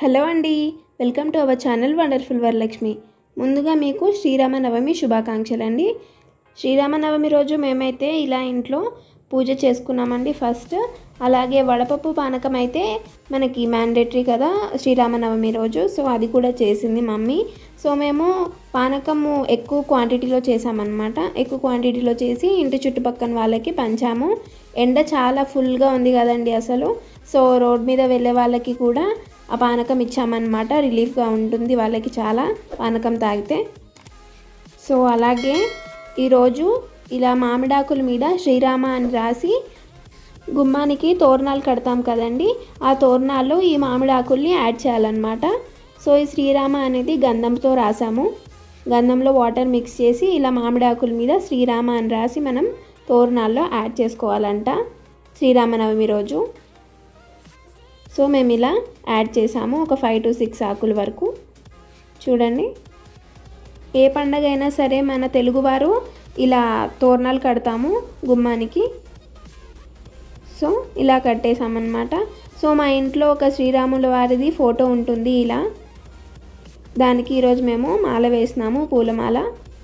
hello అండి welcome to our channel wonderful Varalakshmi ముందుగా మీకు శ్రీరామనవమి శుభాకాంక్షలు అండి శ్రీరామనవమి రోజు మేమైతే ఇలా ఇంట్లో పూజ చేసుకున్నామండి ఫస్ట్ అలాగే వడపప్పు పానకం అయితే మనకి మ్యాండేటరీ కదా శ్రీరామనవమి రోజు సో అది కూడా చేసింది మమ్మీ సో మేము పానకము ఎక్కువ క్వాంటిటీలో చేసామన్నమాట ఎక్కువ క్వాంటిటీలో చేసి ఇంటి చుట్టుపక్కల వాళ్ళకి పంచాము ఎండ చాలా ఫుల్గా ఉంది కదండి అసలు సో రోడ్ మీద వెళ్ళే వాళ్ళకి కూడా ఆ పానకం ఇచ్చామన్నమాట రిలీఫ్గా ఉంటుంది వాళ్ళకి చాలా పానకం తాగితే సో అలాగే ఈరోజు ఇలా మామిడాకుల మీద శ్రీరామ అని రాసి గుమ్మానికి తోరణాలు కడతాం కదండి ఆ తోరణాల్లో ఈ మామిడాకుల్ని యాడ్ చేయాలన్నమాట సో ఈ శ్రీరామ అనేది గంధంతో రాసాము గంధంలో వాటర్ మిక్స్ చేసి ఇలా మామిడాకుల మీద శ్రీరామ అని రాసి మనం తోరణాల్లో యాడ్ చేసుకోవాలంట శ్రీరామనవమి రోజు సో మేము ఇలా యాడ్ చేసాము ఒక ఫైవ్ టు సిక్స్ ఆకుల వరకు చూడండి ఏ పండగ అయినా సరే మన తెలుగువారు ఇలా తోరణాలు కడతాము గుమ్మానికి సో ఇలా కట్టేసామన్నమాట సో మా ఇంట్లో ఒక శ్రీరాముల వారిది ఫోటో ఉంటుంది ఇలా దానికి ఈరోజు మేము మాల వేసినాము పూలమాల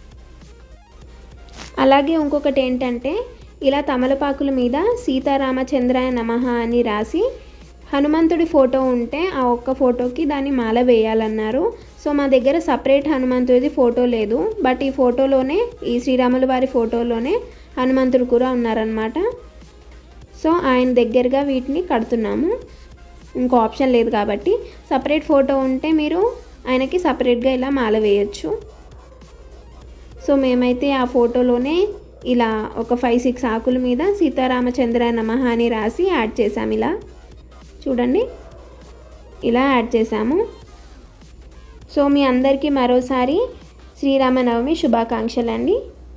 అలాగే ఇంకొకటి ఏంటంటే ఇలా తమలపాకుల మీద సీతారామచంద్రాయ నమః అని రాసి హనుమంతుడి ఫోటో ఉంటే ఆ ఒక్క ఫోటోకి దాన్ని మాల వేయాలన్నారు సో మా దగ్గర సపరేట్ హనుమంతుడిది ఫోటో లేదు బట్ ఈ ఫోటోలోనే ఈ శ్రీరాముల వారి ఫోటోలోనే హనుమంతుడు కూడా ఉన్నారనమాట సో ఆయన దగ్గరగా వీటిని కడుతున్నాము ఇంకో ఆప్షన్ లేదు కాబట్టి సపరేట్ ఫోటో ఉంటే మీరు ఆయనకి సపరేట్గా ఇలా మాల వేయచ్చు సో మేమైతే ఆ ఫోటోలోనే ఇలా ఒక ఫైవ్ సిక్స్ ఆకుల మీద సీతారామచంద్ర నమః అని రాసి యాడ్ చేసాము ఇలా చూడండి ఇలా యాడ్ చేసాము సో మీ అందరికీ మరోసారి శ్రీరామనవమి శుభాకాంక్షలు అండి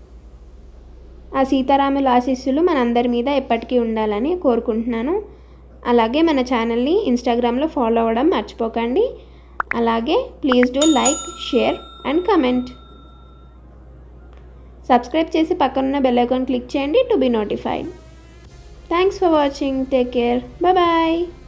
ఆ సీతారాముల ఆశీస్సులు మనందరి మీద ఎప్పటికీ ఉండాలని కోరుకుంటున్నాను అలాగే మన ఛానల్ని ఇన్స్టాగ్రామ్లో ఫాలో అవ్వడం మర్చిపోకండి అలాగే please do like share and comment subscribe చేసి పక్కనున్న బెల్ ఐకాన్ క్లిక్ చేయండి to be notified thanks for watching take care bye